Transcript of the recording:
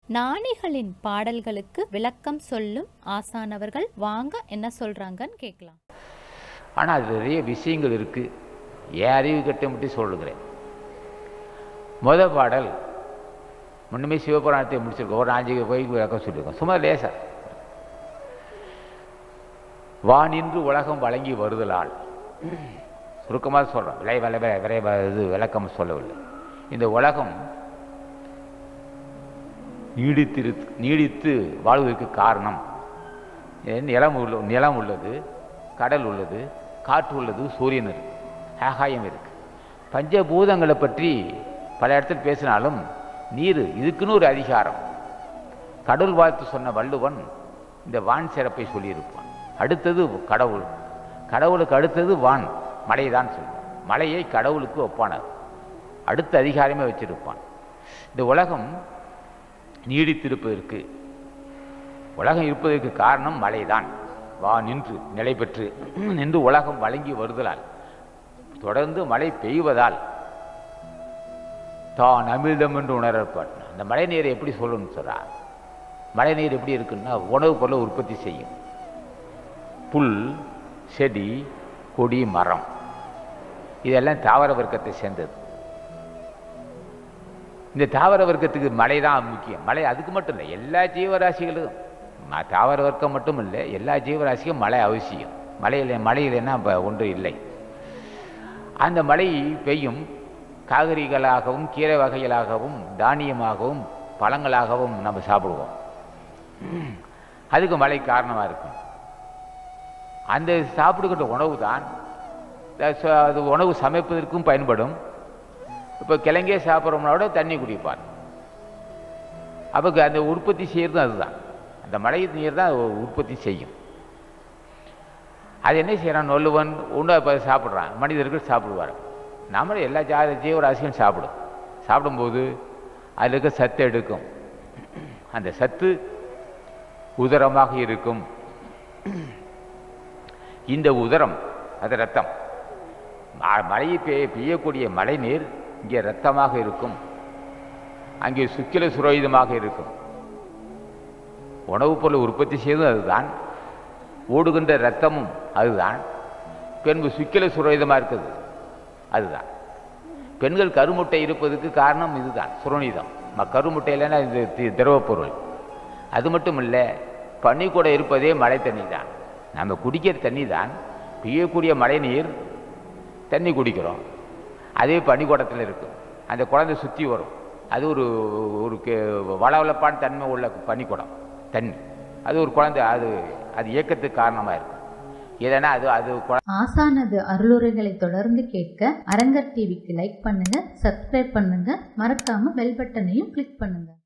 ஞானிகளின் பாடல்களுக்கு விளக்கம் சொல்லும் ஆசானவர்கள் வாங்க என்ன சொல்றாங்கன்னு கேட்கலாம் ஆனால் அது நிறைய விஷயங்கள் இருக்குது என் அறிவு கட்ட மட்டும் சொல்லுகிறேன் முத பாடல் முன்னுமே சிவபுராணத்தை முடிச்சிருக்கோம் ஒரு அஞ்சு போய் விளக்கம் சொல்லியிருக்கோம் சும்மா லேசா வானின்று உலகம் வழங்கி வருதலால் சுருக்கமாக சொல்கிறோம் விலை விலை விலை விரை இது விளக்கம் சொல்லவில்லை இந்த உலகம் நீடித்திரு நீடித்து வாழ்வதற்கு காரணம் நிலம் உள்ள நிலம் உள்ளது கடல் உள்ளது காற்று உள்ளது சூரியன் இருக்கு ஆகாயம் இருக்கு பஞ்சபூதங்களை பற்றி பல இடத்துல பேசினாலும் நீர் இதுக்குன்னு ஒரு அதிகாரம் கடவுள் வாழ்த்து சொன்ன வள்ளுவன் இந்த வான் சிறப்பை சொல்லியிருப்பான் அடுத்தது கடவுள் கடவுளுக்கு அடுத்தது வான் மலை தான் சொல்லுவான் மலையை கடவுளுக்கு ஒப்பானார் அடுத்த அதிகாரமே வச்சிருப்பான் இந்த உலகம் நீடித்திருப்பதற்கு உலகம் இருப்பதற்கு காரணம் மழைதான் வா நின்று நிலை பெற்று நின்று உலகம் வழங்கி வருதலால் தொடர்ந்து மழை பெய்வதால் தான் அமிர்தம் என்று உணரப்பான் அந்த மழை நீரை எப்படி சொல்லணும்னு சொல்றா மழை நீர் எப்படி இருக்குன்னா உணவுப் பொருளை உற்பத்தி செய்யும் புல் செடி கொடி மரம் இதெல்லாம் தாவர வர்க்கத்தை சேர்ந்தது இந்த தாவர வர்க்கத்துக்கு மழை தான் முக்கியம் மழை அதுக்கு மட்டும் இல்லை எல்லா ஜீவராசிகளும் ம- தாவர வர்க்கம் மட்டும் இல்லை எல்லா ஜீவராசிக்கும் மழை அவசியம் மழை இல்லை மழை இல்லைன்னா இப்போ ஒன்று இல்லை அந்த மழை பெய்யும் காய்கறிகளாகவும் கீரை வகைகளாகவும் தானியமாகவும் பழங்களாகவும் நம்ம சாப்பிடுவோம் அதுக்கு மழை காரணமாக இருக்கும் அந்த சாப்பிடுகின்ற உணவு தான் அது உணவு சமைப்பதற்கும் பயன்படும் இப்போ கிழங்கே சாப்பிட்றோம்னோட தண்ணி குடிப்பார் அப்போ அந்த உற்பத்தி செய்யறதும் அதுதான் அந்த மழை நீர் தான் உ- உற்பத்தி செய்யும் அது என்ன செய்யறான் நொல்லுவன் உண்டை இப்போ சாப்பிட்றான் மனிதர்கள் சாப்பிடுவார் நம்மளும் எல்லா ஜா ஜீவராசியும் சாப்பிடும் சாப்பிடும்போது அதில் இருக்க சத்து எடுக்கும் அந்த சத்து உதரமாக இருக்கும் இந்த உதரம் அது ரத்தம் ம- மழையை பெய்ய பெய்யக்கூடிய மழை நீர் இங்கே ரத்தமாக இருக்கும் அங்கே சுக்கில சுரோகிதமாக இருக்கும் உணவுப் பொருளை உற்பத்தி செய்வதும் அதுதான் ஓடுகின்ற ரத்தமும் அதுதான் பின்பு சுக்கில சுரோகிதமாக இருக்குது அதுதான் பெண்கள் கருமுட்டை இருப்பதுக்கு காரணம் இதுதான் சுரோனிதம் ம கருமுட்டை இல்லைன்னா இது தி- திரவப் பொருள் அது மட்டும் இல்லை பனி கூட இருப்பதே மழை தண்ணி தான் நம்ம குடிக்கிற தண்ணி தான் பெய்யக்கூடிய மழை நீர் தண்ணி குடிக்கிறோம் அதே பனிக்கூடத்தில் இருக்கும் அந்த குழந்தை சுற்றி வரும் அது ஒரு ஒரு கே- வளவளப்பான தன்மை உள்ள பனிக்குடம் தண்ணி அது ஒரு குழந்தை அது அது இயக்கத்துக்கு காரணமாக இருக்கும் இல்லைன்னா அது அது குழ- ஆசானது அருளுரைகளை தொடர்ந்து கேட்க அரங்கர் டிவிக்கு லைக் பண்ணுங்க சப்ஸ்கிரைப் பண்ணுங்க மறக்காம பெல் பட்டனையும் கிளிக் பண்ணுங்க